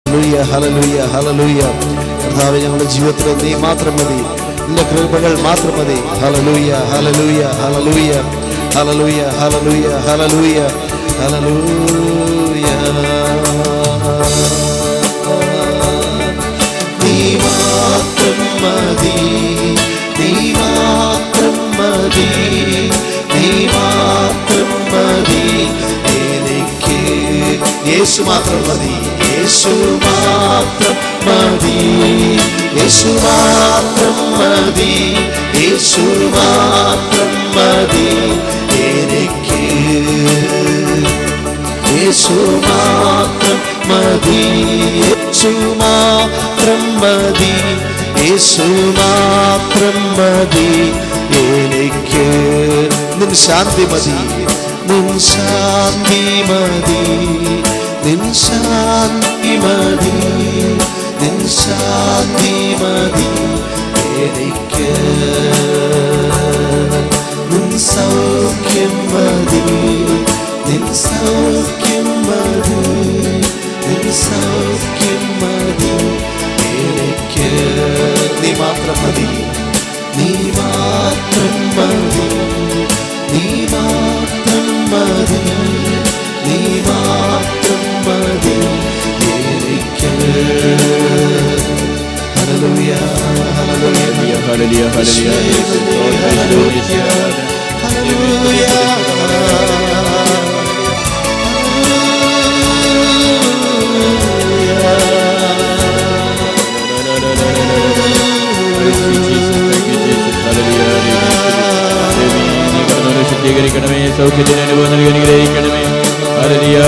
Hallelujah ഹല്ലേലൂയ hallelujah കർത്താവേ ഞങ്ങളുടെ ജീവിതത്തിൽ നീ മാത്രം മതി നിന്റെ കൃപകൾ മാത്രം മതി ഹല്ലേലൂയ ഹല്ലേലൂയ ഹല്ലേലൂയ ഹല്ലേലൂയ ഹല്ലേലൂയ ഹല്ലേലൂയ ഹല്ലേലൂയ നീ മാത്രം മതി നീ മാത്രം മതി നീ മാത്രം മതി എനിക്ക് യേശു മാത്രം മതി യേശു മാത്രം മതി യേശു മാത്രം മതി യേശു മാത്രം മതി എനിക്ക് യേശു മാത്രം മതി യേശു മാത്രം മതി യേശു മാത്രം മതി എനിക്ക് നിൻ ശാന്തി മതി നിൻ ശാന്തി മതി നിൻ ശാന്തി മതി നിൻ ശാന്തി മതി എനിക്ക് നിൻ സൗഖ്യം മതി നിൻ സൗഖ്യം മതി നിൻ സൗഖ്യം മതി എനിക്ക് നീ മാത്രം മതി നീ മാത്രം മതി നീ മാത്രം മതി നീ മാത്രം മതി എനിക്ക് ഹല്ലേലൂയ ഹല്ലേലൂയ ഹല്ലേലൂയ ഹല്ലേലൂയ ഹല്ലേലൂയ ശുദ്ധീകരിക്കണമേ സൗഖ്യത്തിന് അനുഭവം നൽകി അനുഗ്രഹിക്കണമേ ഹല്ലേലൂയ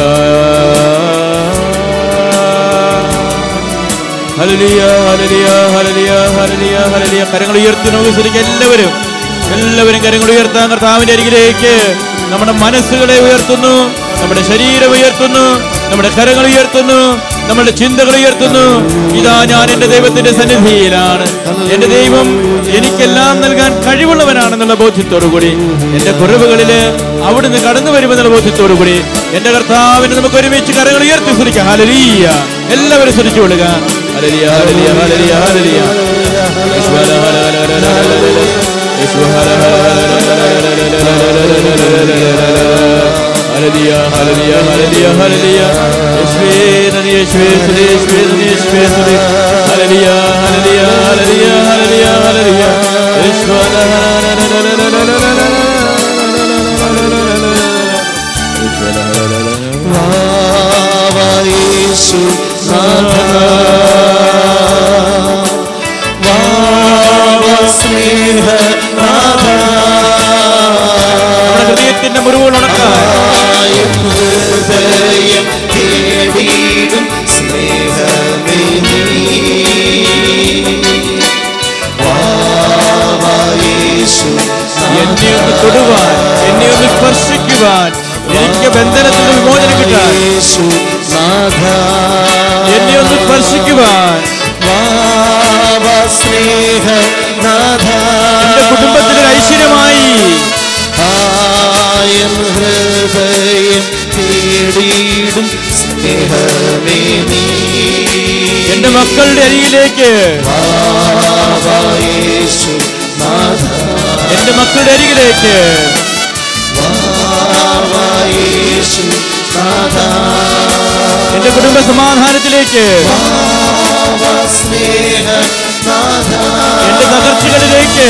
ഹല്ലേലൂയ ഹല്ലേലൂയ ഹല്ലേലൂയ ഹല്ലേലൂയ ഹല്ലേലൂയ കരങ്ങൾ ഉയർത്തി നമുക്ക് ശ്രദ്ധിക്കാം എല്ലാവരും എല്ലാവരും കരങ്ങൾ ഉയർത്താൻ കർത്താവിന്റെ അരികിലേക്ക് നമ്മുടെ മനസ്സുകളെ ഉയർത്തുന്നു നമ്മുടെ ശരീരം ഉയർത്തുന്നു നമ്മുടെ കരങ്ങൾ ഉയർത്തുന്നു നമ്മുടെ ചിന്തകൾ ഉയർത്തുന്നു ഇതാ ഞാൻ എന്റെ ദൈവത്തിന്റെ സന്നിധിയിലാണ് എന്റെ ദൈവം എനിക്കെല്ലാം നൽകാൻ കഴിവുള്ളവനാണെന്നുള്ള ബോധ്യത്തോടു കൂടി എന്റെ കുറവുകളില് അവിടുന്ന് കടന്നു വരുമെന്നുള്ള ബോധ്യത്തോടു കൂടി എന്റെ കർത്താവിനെ നമുക്ക് ഒരുമിച്ച് കരങ്ങൾ ഉയർത്തി ശ്രമിക്കാം ഹലരീയ എല്ലാവരും ശ്രമിച്ചു കൊള്ളുക ഹലരിയ ഹലരിയ ഹലരിയ ഹലരിയ യേശു ഹല ഹല ഹല ഹല ഹല ഹല ഹല. യേശു ഹല ഹല ഹല ഹല ഹല ഹല ഹല ഹല ഹല ഹല ഹല. ഹല്ലേലൂയ, ഹല്ലേലൂയ, ഹല്ലേലൂയ, ഹല്ലേലൂയ. യേശുവേ നന്ദി, യേശുവേ സ്തുതി, യേശുവേ നന്ദി, യേശുവേ സ്തുതി. ഹല്ലേലൂയ, ഹല്ലേലൂയ, ഹല്ലേലൂയ, ഹല്ലേലൂയ, ഹല്ലേലൂയ. യേശു ഹല ഹല ഹല ഹല ഹല ഹല ഹല ഹല ഹല ഹല ഹല ഹല. യേശു ഹല ഹല ഹല ഹല. വാവായേശു നാഥ വാവ സ്നേഹ നാഥ നമ്മുടെ ഹൃദയത്തിന്റെ മുറിവുകൾ ഉണക്കാൻ ആയും ഹൃദയം തേടിയിടും സ്നേഹമേ നീ വാവായേശു എന്നെ ഒന്ന് തൊടുവാൻ എന്നെ ഒന്ന് സ്പർശിക്കുവാൻ എനിക്ക് ബന്ധനത്തിൽ നിന്ന് വിമോചനം കിട്ടാൻ യേശു നാഥ എന്നെ ഒന്ന് സ്പർശിക്കുവാൻ വാവ സ്നേഹ നാഥ എന്റെ കുടുംബത്തിന് ഐശ്വര്യമായി ആയം ഹൃദയം തേടിയിടും സ്നേഹമേ നീ എന്റെ മക്കളുടെ അരികിലേക്ക് വാവായേശു നാഥ എന്റെ മക്കളുടെ അരികിലേക്ക് വാവായേശു നാഥ എന്റെ കുടുംബ സമാധാനത്തിലേക്ക് വാവ സ്നേഹ നാഥ എന്റെ തകർച്ചകളിലേക്ക്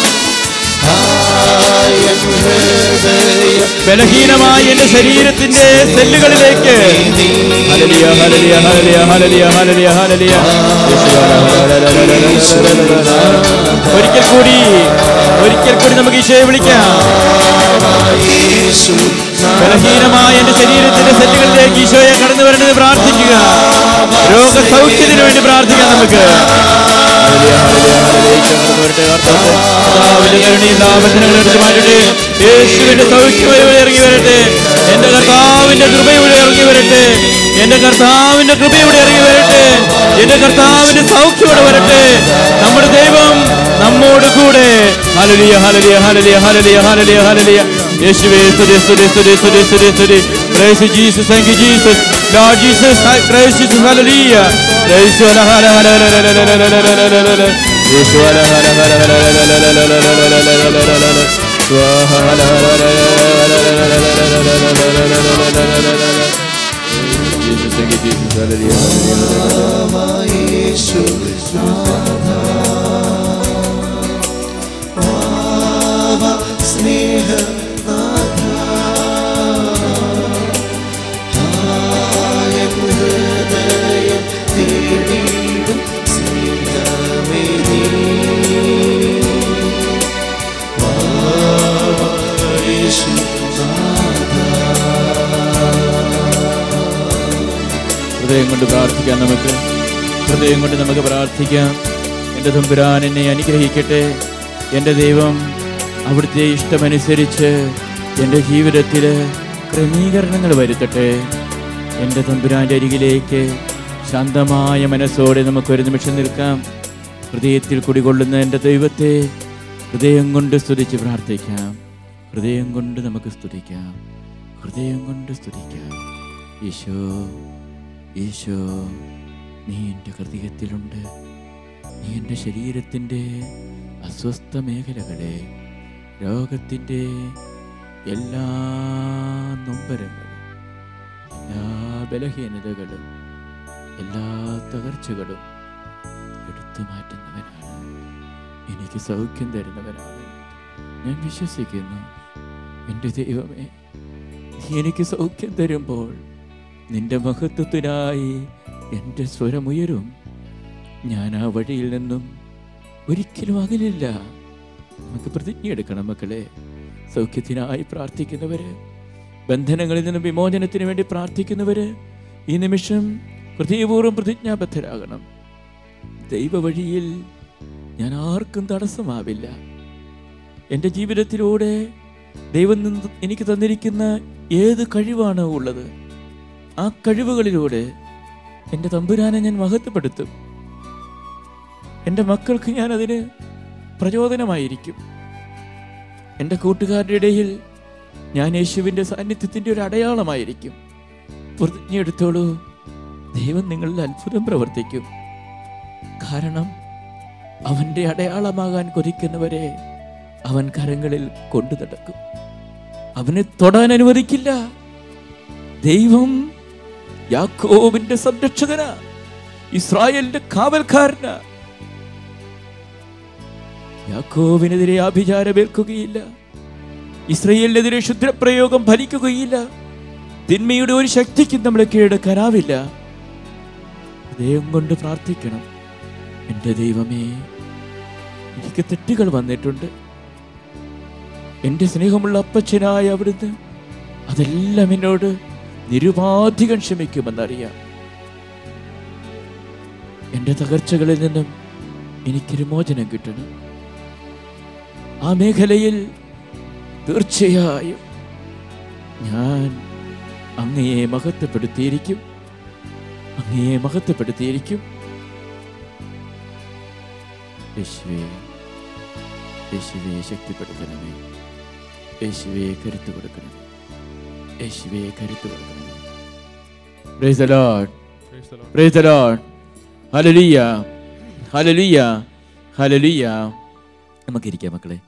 ആയം ഹൃദയം ബലഹീനമായ എന്റെ ശരീരത്തിന്റെ സെല്ലുകളിലേക്ക് ഹല്ലേലൂയ, ഹല്ലേലൂയ, ഹല്ലേലൂയ, ഹല്ലേലൂയ, ഹല്ലേലൂയ, ഹല്ലേലൂയ. ഒരിക്കൽ കൂടി ഒരിക്കൽ കൂടി നമുക്ക് ഈശോയെ വിളിക്കാം യേശു ബലഹീനമായ എന്റെ ശരീരത്തിന്റെ സെല്ലുകളിലേക്ക് ഈശോയെ കടന്നു വരേണ്ടത് പ്രാർത്ഥിക്കുക രോഗസൗഖ്യത്തിന് വേണ്ടി പ്രാർത്ഥിക്കാം നമുക്ക് ഹല്ലേലൂയ, ഹല്ലേലൂയ, ഹല്ലേലൂയ. ഈശോ കടന്നു വരട്ടെ, കർത്താവേ. കർത്താവിന്റെ കരുണയും ദാപനങ്ങളും എടുത്തു മാറ്റട്ടെ യേശുവിന്റെ സൗഖ്യം ഇവിടെ ഇറങ്ങി വരട്ടെ എന്റെ കർത്താവിന്റെ കൃപ ഇവിടെ ഇറങ്ങി വരട്ടെ എന്റെ കർത്താവിന്റെ കൃപ ഇവിടെ ഇറങ്ങി വരട്ടെ എന്റെ കർത്താവിന്റെ സൗഖ്യം ഇവിടെ വരട്ടെ നമ്മുടെ ദൈവം നമ്മോട് കൂടെ ഹലലിയ ഹലലിയ ഹലലിയ ഹലലിയ ഹലലിയ ഹലലിയ യേശുവേ സ്തുതി സ്തുതി സ്തുതി സ്തുതി സ്തുതി സ്തുതി praise Jesus thank you Jesus Lord Jesus, I praise Jesus, hallelujah. Praise you, hallelujah, hallelujah, hallelujah, hallelujah, hallelujah. Praise you, hallelujah, hallelujah, hallelujah, hallelujah, hallelujah. Swaha, hallelujah. Jesus, thank you, Jesus, hallelujah, hallelujah. യേശു സ്നേഹ ഹൃദയം തേടിയിടും സ്നേഹമേ നീ യേശു ഹൃദയം കൊണ്ട് പ്രാർത്ഥിക്കാം നമുക്ക് ഹൃദയം കൊണ്ട് നമുക്ക് പ്രാർത്ഥിക്കാം എൻ്റെ തമ്പുരാൻ എന്നെ അനുഗ്രഹിക്കട്ടെ എൻ്റെ ദൈവം അവിടുത്തെ ഇഷ്ടമനുസരിച്ച് എൻ്റെ ജീവിതത്തിൽ ക്രമീകരണങ്ങൾ വരുത്തട്ടെ എൻ്റെ തമ്പുരാൻ്റെ അരികിലേക്ക് ശാന്തമായ മനസ്സോടെ നമുക്ക് ഒരു നിമിഷം നിൽക്കാം ഹൃദയത്തിൽ കുടികൊള്ളുന്ന എൻ്റെ ദൈവത്തെ ഹൃദയം കൊണ്ട് സ്തുതിച്ച് പ്രാർത്ഥിക്കാം ഹൃദയം കൊണ്ട് നമുക്ക് സ്തുതിക്കാം ഹൃദയം കൊണ്ട് സ്തുതിക്കാം ഈശോ ഈശോ നീ എൻ്റെ ഹൃദയത്തിലുണ്ട് നീ എൻ്റെ ശരീരത്തിൻ്റെ അസ്വസ്ഥ മേഖലകളെ രോഗത്തിൻ്റെ എല്ലാ നൊമ്പരങ്ങളും എല്ലാ ബലഹീനതകളും എല്ലാ തകർച്ചകളും എടുത്തു മാറ്റുന്നവനാണ് എനിക്ക് സൗഖ്യം തരുന്നവനാണ് ഞാൻ വിശ്വസിക്കുന്നു എൻ്റെ ദൈവമേ നീ എനിക്ക് സൗഖ്യം തരുമ്പോൾ നിന്റെ മഹത്വത്തിനായി എൻ്റെ സ്വരമുയരും ഞാൻ ആ വഴിയിൽ നിന്നും ഒരിക്കലും അകലില്ല നമുക്ക് പ്രതിജ്ഞ എടുക്കണം മക്കളെ സൗഖ്യത്തിനായി പ്രാർത്ഥിക്കുന്നവര് ബന്ധനങ്ങളിൽ നിന്നും വിമോചനത്തിന് വേണ്ടി പ്രാർത്ഥിക്കുന്നവര് ഈ നിമിഷം ഹൃദയപൂർവ്വം പ്രതിജ്ഞാബദ്ധരാകണം ദൈവവഴിയിൽ ഞാൻ ആർക്കും തടസ്സമാവില്ല എൻ്റെ ജീവിതത്തിലൂടെ ദൈവം നിന്ന് എനിക്ക് തന്നിരിക്കുന്ന ഏത് കഴിവാണ് ഉള്ളത് ആ കഴിവുകളിലൂടെ എൻ്റെ തമ്പുരാനെ ഞാൻ മഹത്വപ്പെടുത്തും എൻ്റെ മക്കൾക്ക് ഞാൻ അതിന് പ്രചോദനമായിരിക്കും എൻ്റെ കൂട്ടുകാരുടെ ഇടയിൽ ഞാൻ യേശുവിൻ്റെ സാന്നിധ്യത്തിൻ്റെ ഒരു അടയാളമായിരിക്കും പ്രതിജ്ഞ എടുത്തോളൂ ദൈവം നിങ്ങളിൽ അത്ഭുതം പ്രവർത്തിക്കും കാരണം അവൻ്റെ അടയാളമാകാൻ കൊതിക്കുന്നവരെ അവൻ കരങ്ങളിൽ കൊണ്ടു നടക്കും അവനെ തൊടാൻ അനുവദിക്കില്ല ദൈവം യാക്കോബിന്റെ സംരക്ഷകനാ ഇസ്രായേലിന്റെ കാവൽക്കാരനാ യാക്കോബിനെതിരെ ആഭിചാരമേൽക്കുകയില്ല ഇസ്രയേലിനെതിരെ ക്ഷുദ്രപ്രയോഗം ഫലിക്കുകയില്ല തിന്മയുടെ ഒരു ശക്തിക്കും നമ്മളെ കീഴടക്കാനാവില്ല ഹൃദയം കൊണ്ട് പ്രാർത്ഥിക്കണം എൻ്റെ ദൈവമേ എനിക്ക് തെറ്റുകൾ വന്നിട്ടുണ്ട് എൻ്റെ സ്നേഹമുള്ള അപ്പച്ചനായ അവിടുന്ന് അതെല്ലാം എന്നോട് നിരുപാധികം ക്ഷമിക്കുമെന്നറിയാം എൻ്റെ തകർച്ചകളിൽ നിന്നും എനിക്കൊരു മോചനം കിട്ടണം ആ മേഖലയിൽ തീർച്ചയായും ഞാൻ അങ്ങയെ മഹത്വപ്പെടുത്തിയിരിക്കും അങ്ങയെ മഹത്വപ്പെടുത്തിയിരിക്കും യേശുവേ യേശുവെ ശക്തിപ്പെടുത്തണമേ യേശുവെ കരുത്ത് കൊടുക്കണമേ യേശുവെ കരുത്ത് കൊടുക്കണമേ Praise the Lord. Praise the Lord. Hallelujah. Hallelujah. Hallelujah. നമുക്കിരിക്കാം മക്കളെ